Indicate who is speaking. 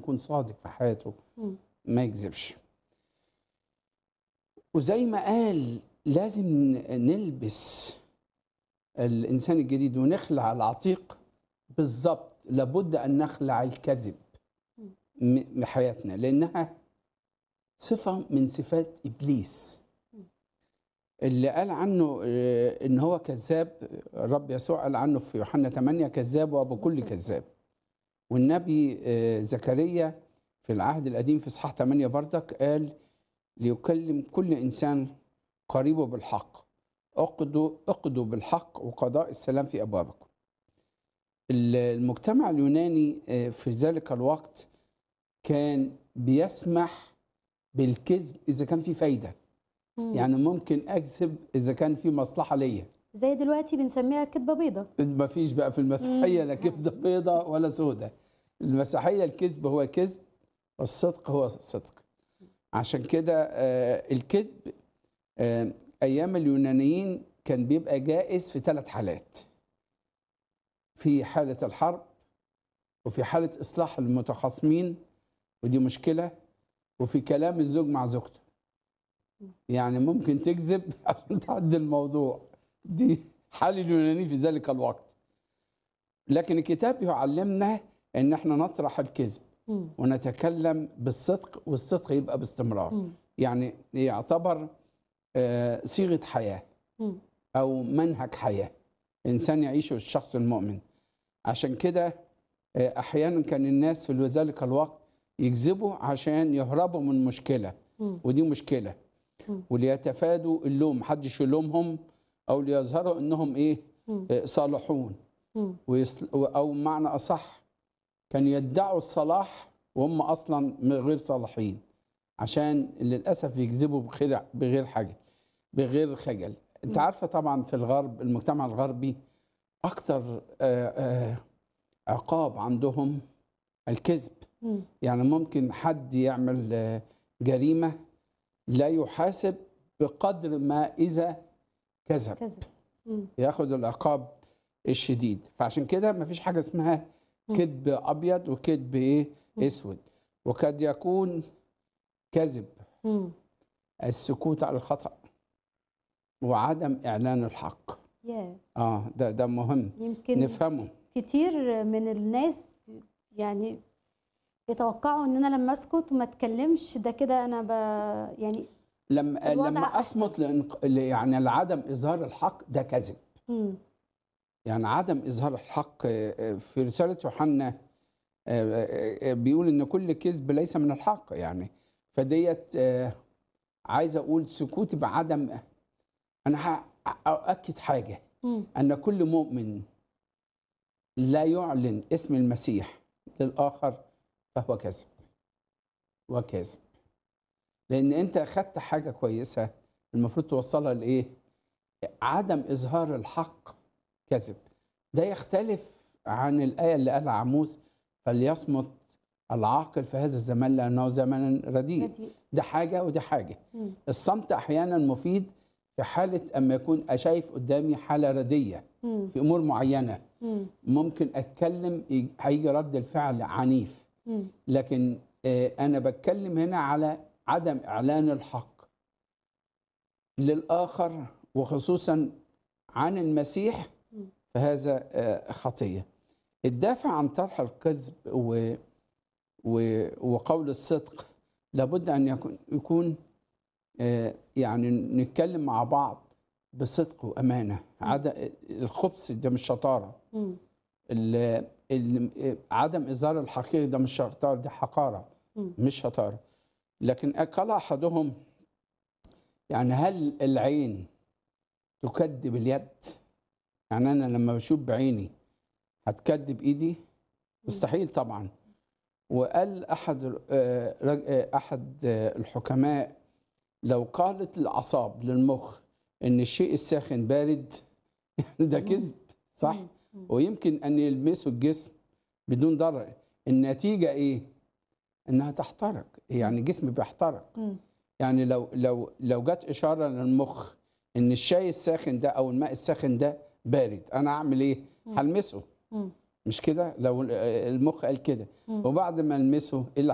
Speaker 1: يكون صادق في حياته
Speaker 2: مم.
Speaker 1: ما يكذبش وزي ما قال لازم نلبس الانسان الجديد ونخلع العتيق بالظبط لابد ان نخلع الكذب م- من حياتنا لانها صفه من صفات ابليس اللي قال عنه آه، ان هو كذاب الرب يسوع قال عنه في يوحنا 8 كذاب وابو كل كذاب والنبي آه، زكريا في العهد القديم في اصحاح 8 بردك قال ليكلم كل انسان قريبه بالحق اقضوا اقضوا بالحق وقضاء السلام في ابوابكم ال- المجتمع اليوناني آه، في ذلك الوقت كان بيسمح بالكذب اذا كان في فايده
Speaker 2: مم.
Speaker 1: يعني ممكن اكذب اذا كان في مصلحه ليا
Speaker 2: زي دلوقتي بنسميها كدبه بيضه
Speaker 1: ما فيش بقى في المسيحيه
Speaker 2: مم.
Speaker 1: لا كبده بيضه ولا سودة المسيحيه الكذب هو كذب والصدق هو صدق عشان كده آه، الكذب آه، ايام اليونانيين كان بيبقى جائز في ثلاث حالات في حاله الحرب وفي حاله اصلاح المتخاصمين ودي مشكله وفي كلام الزوج مع زوجته يعني ممكن تكذب عشان تعدي الموضوع دي حال اليوناني في ذلك الوقت لكن الكتاب يعلمنا ان احنا نطرح الكذب
Speaker 2: مم.
Speaker 1: ونتكلم بالصدق والصدق يبقى باستمرار
Speaker 2: مم.
Speaker 1: يعني يعتبر آه، صيغه حياه
Speaker 2: مم.
Speaker 1: او منهج حياه انسان يعيشه الشخص المؤمن عشان كده آه، احيانا كان الناس في ذلك الوقت يكذبوا عشان يهربوا من مشكله
Speaker 2: مم.
Speaker 1: ودي مشكله
Speaker 2: مم.
Speaker 1: وليتفادوا اللوم محدش يلومهم او ليظهروا انهم ايه
Speaker 2: مم.
Speaker 1: آه، صالحون
Speaker 2: مم.
Speaker 1: ويصل... او معنى اصح كانوا يدعوا الصلاح وهم اصلا م- غير صالحين عشان للاسف يكذبوا بغير بغير حاجه بغير خجل انت عارفه طبعا في الغرب المجتمع الغربي اكتر آه، آه، عقاب عندهم الكذب
Speaker 2: مم.
Speaker 1: يعني ممكن حد يعمل آه، جريمه لا يحاسب بقدر ما اذا كذب
Speaker 2: كذب مم.
Speaker 1: ياخد العقاب الشديد فعشان كده مفيش حاجه اسمها
Speaker 2: مم.
Speaker 1: كذب ابيض وكذب ايه
Speaker 2: مم.
Speaker 1: اسود وقد يكون كذب
Speaker 2: مم.
Speaker 1: السكوت على الخطا وعدم اعلان الحق
Speaker 2: يا
Speaker 1: اه ده ده مهم
Speaker 2: يمكن
Speaker 1: نفهمه
Speaker 2: كتير من الناس يعني بيتوقعوا ان انا لما اسكت وما اتكلمش ده كده انا ب... يعني
Speaker 1: لما
Speaker 2: الوضع
Speaker 1: لما
Speaker 2: أحسن.
Speaker 1: اصمت لإنق... ل- يعني لعدم اظهار الحق ده كذب
Speaker 2: مم.
Speaker 1: يعني عدم اظهار الحق آه، آه، في رساله يوحنا آه، آه، آه، بيقول ان كل كذب ليس من الحق يعني فديت آه، عايز اقول سكوتي بعدم انا ه- اؤكد حاجه
Speaker 2: مم.
Speaker 1: ان كل مؤمن لا يعلن اسم المسيح للاخر فهو كذب وكذب لان انت اخدت حاجه كويسه المفروض توصلها لايه عدم اظهار الحق كذب ده يختلف عن الايه اللي قالها عموس فليصمت العاقل في هذا الزمان لانه زمن رديء
Speaker 2: رديء.
Speaker 1: ده حاجه وده حاجه
Speaker 2: مم.
Speaker 1: الصمت احيانا مفيد في حاله اما يكون شايف قدامي حاله رديه
Speaker 2: مم.
Speaker 1: في امور معينه
Speaker 2: مم.
Speaker 1: ممكن اتكلم يج- هيجي رد الفعل عنيف
Speaker 2: مم.
Speaker 1: لكن آه، انا بتكلم هنا على عدم اعلان الحق للاخر وخصوصا عن المسيح
Speaker 2: مم.
Speaker 1: فهذا آه، خطيه الدافع عن طرح الكذب و و وقول الصدق لابد ان يكون يكون آه، يعني نتكلم مع بعض بصدق وامانه عدا الخبث ده مش شطاره
Speaker 2: مم.
Speaker 1: ال- ال- عدم اظهار الحقيقه ده مش شطاره دي حقاره
Speaker 2: مم.
Speaker 1: مش شطاره لكن قال احدهم يعني هل العين تكذب اليد يعني انا لما بشوف بعيني هتكذب ايدي مستحيل طبعا وقال احد آه، رج- آه، احد آه، الحكماء لو قالت الاعصاب للمخ ان الشيء الساخن بارد ده
Speaker 2: مم.
Speaker 1: كذب صح
Speaker 2: مم. مم.
Speaker 1: ويمكن ان يلمسوا الجسم بدون ضرر النتيجه ايه انها تحترق يعني الجسم بيحترق
Speaker 2: مم.
Speaker 1: يعني لو لو لو جت اشاره للمخ ان الشاي الساخن ده او الماء الساخن ده بارد انا اعمل ايه
Speaker 2: مم.
Speaker 1: هلمسه
Speaker 2: مم.
Speaker 1: مش كده لو المخ قال كده
Speaker 2: مم.
Speaker 1: وبعد ما المسه ايه اللي